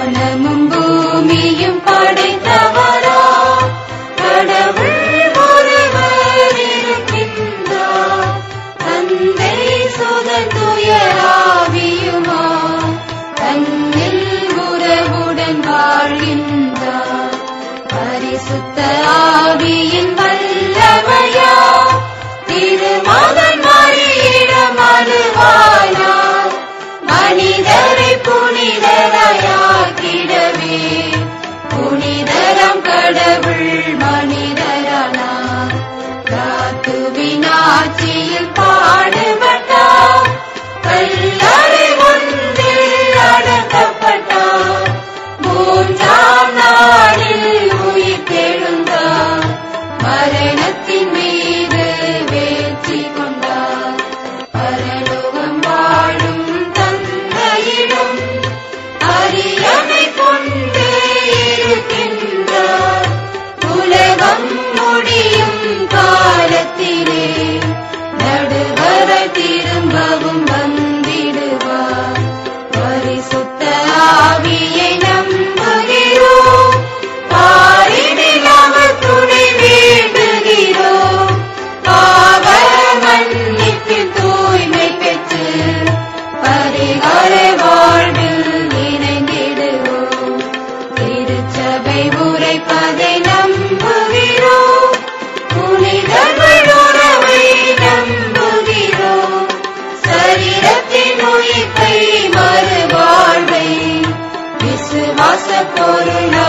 வானமும் பூமியும் படைத்தவரா கடவுள் ஒருவர் இருக்கின்றார் தந்தை சுதன் துயராவியுமா தன்னில் உறவுடன் வாழ்கின்றார் பரிசுத்த ஆவியின் வல்லமையா திருமகன் மறியிடம் அழுவானார் மனிதரை புனிதரையாக்கிடவே புனிதரம் கடவுள் மனிதரானார் காத்துவின் ஆட்சியில் பாடுபட்டார் கல்லறை ஒன்றில் அடக்கப்பட்டார் மூன்றாம் நாளில் உயிர் தெழுந்தார் மரணத்தின் மீது வெற்றி கொண்டார் பரலோகம் வாழும் தந்தையிடம் அரியணை கொண்டு இருக்கின்றார் உலகம் முடியும் காலத்திலே நடுவர திரும்பவும் வந்திடுவார் பரிசுத்த ஆவியை நம்புகிறோம் பாரினில் அவர் துணை வேண்டுகிறோம் பாவ மன்னிப்பில் தூய்மை பெற்று பரிகார வாழ்வில் இணைந்திடுவோம் திருச்சபை உரைப்பதை நம்புகிறோம் புனிதர்கள் உறவை நம்புகிறோம் சரீரத்தின் உயிர்ப்பை மறுவாழ்வை விசுவாச பொருள்